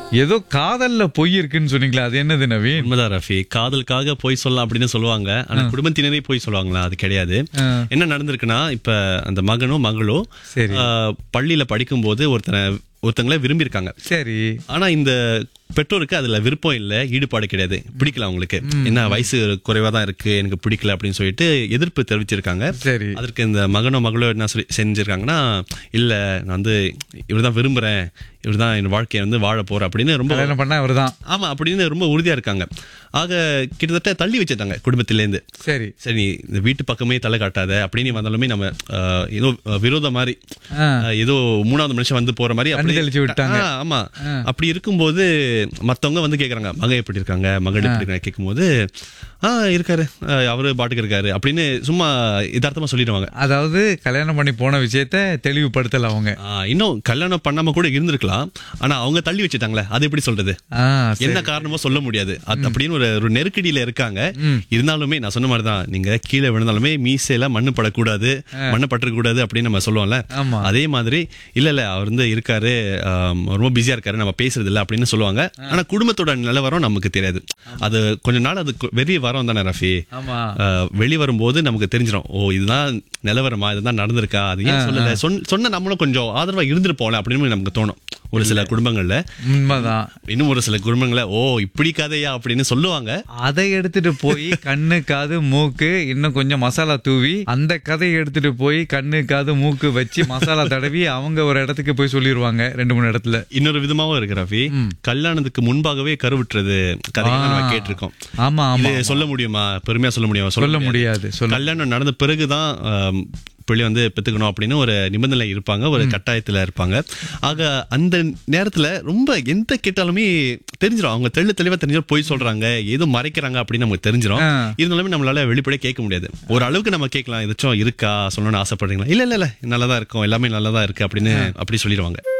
ஏதோ காதல்ல பொய் இருக்குன்னு சொன்னீங்களா அது என்னது நவீன் உண்மைதான் ரஃபி காதலுக்காக போய் சொல்லலாம் அப்படின்னு சொல்லுவாங்க ஆனா குடும்பத்தினரே போய் சொல்லுவாங்களா அது கிடையாது ஆ. என்ன நடந்திருக்குன்னா இப்ப அந்த மகனும் மகளும் சரி. ஆ, பள்ளியில படிக்கும்போது ஒருத்தனை ஒருத்தங்கள விரும்பியிருக்காங்க சரி ஆனா இந்த பெற்றோருக்கு அதுல விருப்பம் இல்ல ஈடுபாடு கிடையாது பிடிக்கல அவங்களுக்கு என்ன வயசு குறைவா தான் இருக்கு எனக்கு பிடிக்கல அப்படின்னு சொல்லிட்டு எதிர்ப்பு தெரிவிச்சிருக்காங்க சரி அதற்கு இந்த மகனோ மகளோ என்ன சொல்லி செஞ்சிருக்காங்கன்னா இல்ல நான் வந்து இவர்தான் விரும்புறேன் இவர்தான் என் வாழ்க்கையை வந்து வாழ போறேன் அப்படின்னு ரொம்ப கல்யாணம் பண்ணா அவர்தான் ஆமா அப்படின்னு ரொம்ப உறுதியா இருக்காங்க ஆக கிட்டத்தட்ட தள்ளி வச்சிட்டாங்க குடும்பத்திலேருந்து சரி சரி நீ இந்த வீட்டு பக்கமே தலை காட்டாத அப்படின்னு வந்தாலுமே நம்ம ஆஹ், ஏதோ அஹ், விரோத மாதிரி ஆ. ஆஹ், ஏதோ மூணாவது மனுஷன் வந்து போற மாதிரி கண்ணு அப்படியே- தெளிச்சு விட்டாங்க. ஆ, ஆமா அப்படி இருக்கும்போது மத்தவங்க வந்து கேக்குறாங்க மகன் எப்படி இருக்காங்க மகன் எப்படி இருக்காங்க கேட்கும்போது ஆ இருக்காரு ஆஹ், அவரு பாட்டுக்கு இருக்காரு அப்படின்னு சும்மா யதார்த்தமா சொல்லிடுவாங்க அதாவது கல்யாணம் பண்ணி போன விஷயத்த தெளிவுபடுத்தல அவங்க ஆஹ், இன்னும் கல்யாணம் பண்ணாம கூட இருந்திருக்கலாம் ஆனா அவங்க தள்ளி வச்சுட்டாங்களே அது எப்படி சொல்றது ஆ, சரி. என்ன காரணமோ சொல்ல முடியாது அது அப்படின்னு ஒரு ஒரு நெருக்கடியில இருக்காங்க இருந்தாலுமே நான் சொன்ன மாதிரி தான் நீங்க கீழே விழுந்தாலுமே மீசையில மண்ணு படக்கூடாது மண்ணு பற்றக்கூடாது அப்படின்னு நம்ம சொல்லுவோம்ல ஆமா. அதே மாதிரி இல்ல இல்ல அவர் வந்து இருக்காரு ஆம், ரொம்ப பிஸியா இருக்காரு நம்ம பேசுறது இல்ல அப்படின்னு சொல்லுவாங்க ஆனா குடும்பத்தோட நிலவரம் நமக்கு தெரியாது அது கொஞ்ச நாள் அது கு- வெளிய வரோம் தானே ரஃபி ஆமா ஆஹ், வெளி வரும்போது நமக்கு தெரிஞ்சிடும் ஓ இதுதான் நிலவரமா இதுதான் நடந்திருக்கா அது ஏன் சொல்லல சொன்ன- சொன்ன நம்மளும் கொஞ்சம் ஆதரவா இருந்திருப்போம்ல அப்படின்னு நமக்கு தோணும் ஒரு சில குடும்பங்கள்ல உண்மைதான் இன்னும் ஒரு சில குடும்பங்கள ஓ இப்படி கதையா அப்படின்னு சொல்லுவாங்க அதை எடுத்துட்டு போய் கண்ணு காது மூக்கு இன்னும் கொஞ்சம் மசாலா தூவி அந்த கதையை எடுத்துட்டு போய் கண்ணு காது மூக்கு வச்சு மசாலா தடவி அவங்க ஒரு இடத்துக்கு போய் சொல்லிடுவாங்க ரெண்டு மூணு இடத்துல இன்னொரு விதமாவும் இருக்கு ரவி கல்யாணத்துக்கு முன்பாகவே கருவுற்றது கதைகள் நம்ம கேட்டிருக்கோம் ஆமா ஆமா இது சொல்ல முடியுமா பெருமையா சொல்ல முடியுமா சொல்ல முடியாது சொல்ல கல்யாணம் நடந்த பிறகுதான் ஆம், பிள்ளை வந்து பெத்துக்கணும் அப்படின்னு ஒரு நிபந்தனை இருப்பாங்க ஒரு கட்டாயத்துல இருப்பாங்க ஆக அந்த நேரத்துல ரொம்ப எந்த கேட்டாலுமே தெரிஞ்சிடும் அவங்க தெள்ள தெளிவா தெரிஞ்சிடும் போய் சொல்றாங்க ஏதோ மறைக்கிறாங்க அப்படின்னு நமக்கு தெரிஞ்சிடும் ஆ. இருந்தாலுமே நம்மளால வெளிப்படையா கேட்க முடியாது ஒரு அளவுக்கு நம்ம கேட்கலாம் ஏதாச்சும் இருக்கா சொல்லணும்னு ஆசைப்படுறீங்களா இல்ல இல்ல இல்ல நல்லதா இருக்கும் எல்லாமே நல்லதா இருக்கு அப்படின்னு அப்படி சொல்லிடுவாங்க